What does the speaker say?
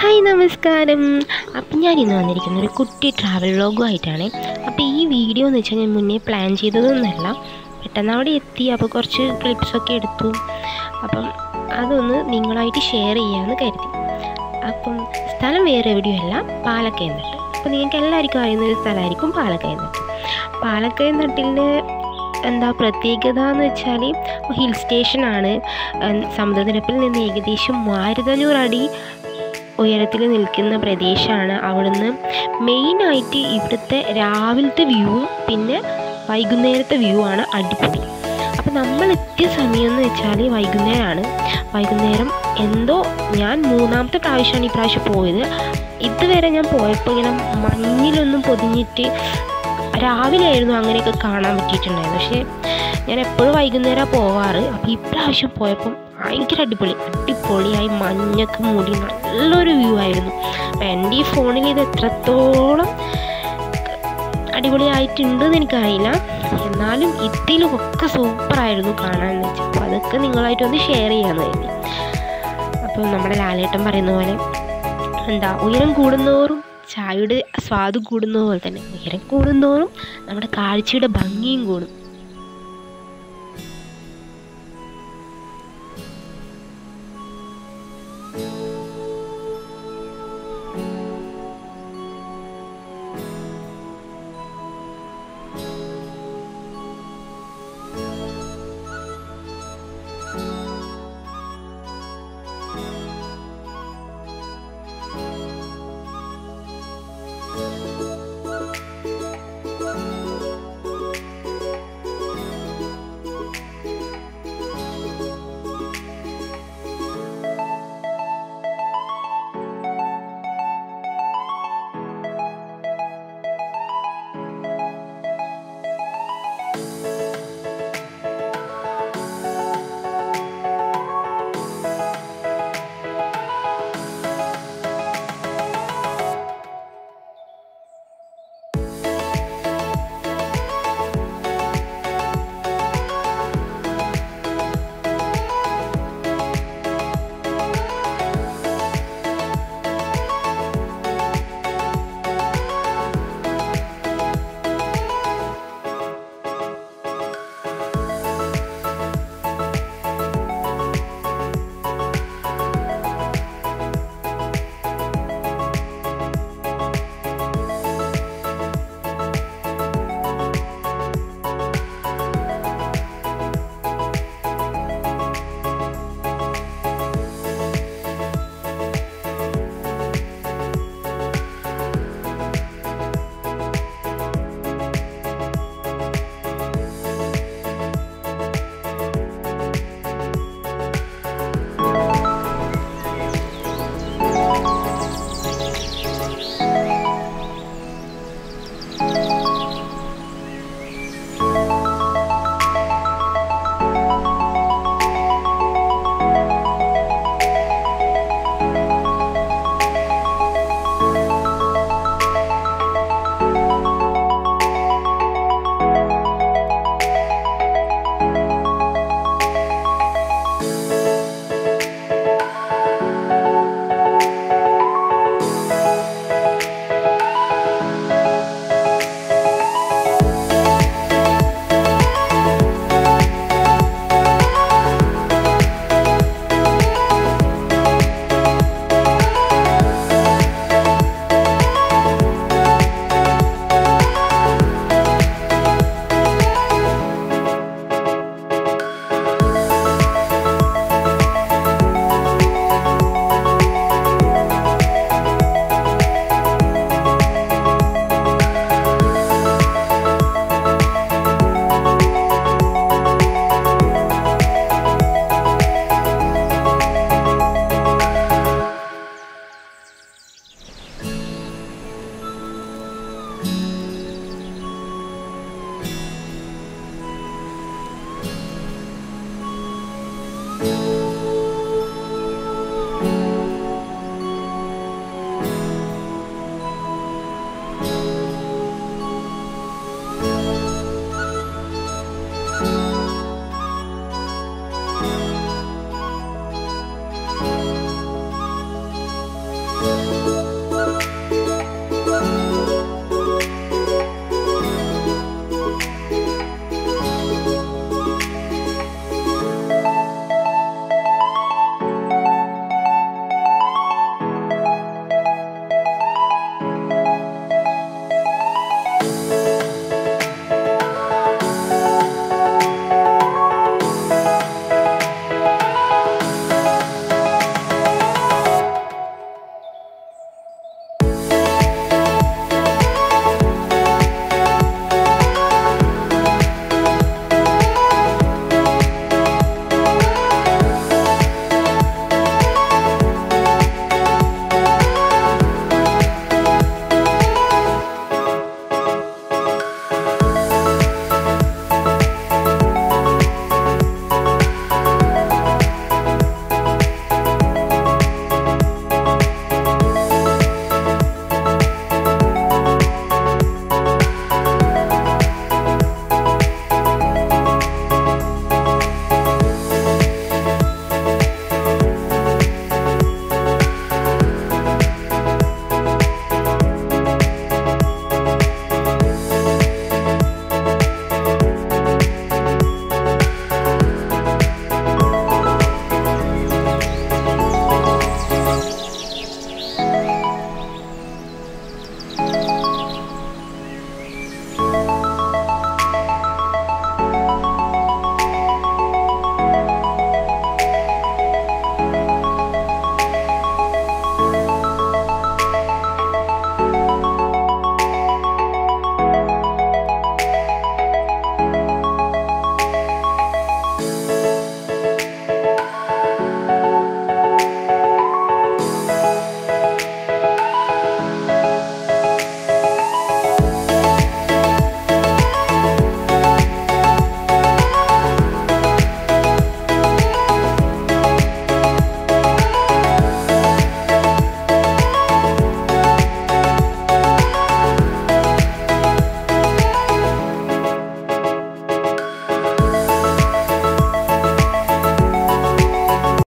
hi നമസ്കാരം അപ്പം ഞാൻ ഇന്ന് വന്നിരിക്കുന്ന ഒരു കുട്ടി ട്രാവൽ വ്ളോഗുമായിട്ടാണ് അപ്പോൾ ഈ വീഡിയോ എന്ന് വെച്ചാൽ ഞാൻ മുന്നേ പ്ലാൻ ചെയ്തതൊന്നുമല്ല പെട്ടെന്ന് അവിടെ എത്തി അപ്പോൾ കുറച്ച് ക്ലിപ്സൊക്കെ എടുത്തു അപ്പം അതൊന്ന് നിങ്ങളായിട്ട് ഷെയർ ചെയ്യാമെന്ന് കരുതി അപ്പം സ്ഥലം വേറെ എവിടെയുമല്ല പാലക്കയം തട്ട് അപ്പോൾ നിങ്ങൾക്ക് എല്ലാവർക്കും അറിയുന്ന ഒരു സ്ഥലമായിരിക്കും പാലക്കയം തട്ട് പാലക്കയം തട്ടിൻ്റെ എന്താ പ്രത്യേകത എന്ന് വെച്ചാൽ ഹിൽ സ്റ്റേഷനാണ് സമുദ്രനിരപ്പിൽ നിന്ന് ഏകദേശം മൂവായിരത്തഞ്ഞൂറ് അടി ഉയരത്തിൽ നിൽക്കുന്ന പ്രദേശമാണ് അവിടുന്ന് മെയിനായിട്ട് ഇവിടുത്തെ രാവിലത്തെ വ്യൂവും പിന്നെ വൈകുന്നേരത്തെ വ്യൂ ആണ് അടിപൊളി അപ്പം നമ്മൾ എത്തിയ സമയം എന്ന് വെച്ചാൽ വൈകുന്നേരമാണ് വൈകുന്നേരം എന്തോ ഞാൻ മൂന്നാമത്തെ പ്രാവശ്യമാണ് ഈ പ്രാവശ്യം പോയത് ഇതുവരെ ഞാൻ പോയപ്പോൾ ഇങ്ങനെ മഞ്ഞിലൊന്നും പൊതിഞ്ഞിട്ട് രാവിലെ ആയിരുന്നു അങ്ങനെയൊക്കെ കാണാൻ പറ്റിയിട്ടുണ്ടായിരുന്നു പക്ഷേ ഞാൻ എപ്പോഴും വൈകുന്നേരമാണ് പോവാറ് അപ്പോൾ ഈ പ്രാവശ്യം പോയപ്പം ഭയങ്കര അടിപൊളി അടിപൊളിയായി മഞ്ഞൊക്കെ മൂടി നല്ലൊരു വ്യൂ ആയിരുന്നു അപ്പം എൻ്റെ ഈ ഫോണിൽ ഇത് എത്രത്തോളം അടിപൊളിയായിട്ടുണ്ടെന്ന് എനിക്കറിയില്ല എന്നാലും ഇതിലും ഒക്കെ സൂപ്പറായിരുന്നു കാണാമെന്ന് വെച്ചാൽ അപ്പോൾ അതൊക്കെ നിങ്ങളായിട്ടൊന്ന് ഷെയർ ചെയ്യാമെന്ന് കരുതി അപ്പോൾ നമ്മുടെ ലാലേട്ടൻ പറയുന്ന പോലെ എന്താ ഉയരം കൂടുന്നോറും ചായയുടെ സ്വാദ് കൂടുന്ന പോലെ തന്നെ ഉയരം കൂടുന്നോറും നമ്മുടെ കാഴ്ചയുടെ ഭംഗിയും കൂടും